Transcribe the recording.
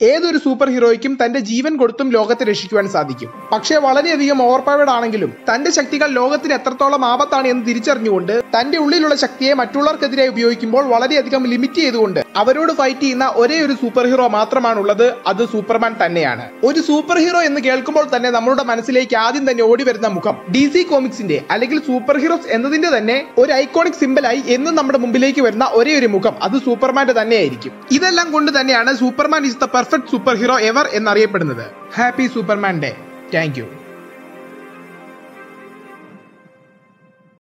ഏതൊരു സൂപ്പർ ഹീറോയ്ക്കും തന്റെ ജീവൻ കൊടുത്തും ലോകത്തെ രക്ഷിക്കുവാൻ സാധിക്കും പക്ഷേ വളരെയധികം ഓവർ പവേഡ് ആണെങ്കിലും തന്റെ ശക്തികൾ ലോകത്തിന് എത്രത്തോളം ആപത്താണ് എന്ന് തിരിച്ചറിഞ്ഞുകൊണ്ട് തന്റെ ഉള്ളിലുള്ള ശക്തിയെ മറ്റുള്ളവർക്കെതിരെ ഉപയോഗിക്കുമ്പോൾ വളരെയധികം ലിമിറ്റ് ചെയ്തുകൊണ്ട് അവരോട് ഫൈറ്റ് ചെയ്യുന്ന ഒരേ ഒരു സൂപ്പർ ഹീറോ മാത്രമാണുള്ളത് അത് സൂപ്പർമാൻ തന്നെയാണ് ഒരു സൂപ്പർ ഹീറോ എന്ന് കേൾക്കുമ്പോൾ തന്നെ നമ്മളുടെ മനസ്സിലേക്ക് ആദ്യം തന്നെ ഓടി വരുന്ന മുഖം ഡി സി കോമിക്സിന്റെ അല്ലെങ്കിൽ സൂപ്പർ ഹീറോസ് എന്നതിന്റെ തന്നെ ഒരു ഐക്കോണിക് സിമ്പിളായി എന്നും നമ്മുടെ മുമ്പിലേക്ക് വരുന്ന ഒരേ ഒരു മുഖം അത് സൂപ്പർമാന്റെ തന്നെയായിരിക്കും ഇതെല്ലാം കൊണ്ട് തന്നെയാണ് Superman is the perfect super hero ever എന്നറിയപ്പെടുന്നത് happy Superman day thank U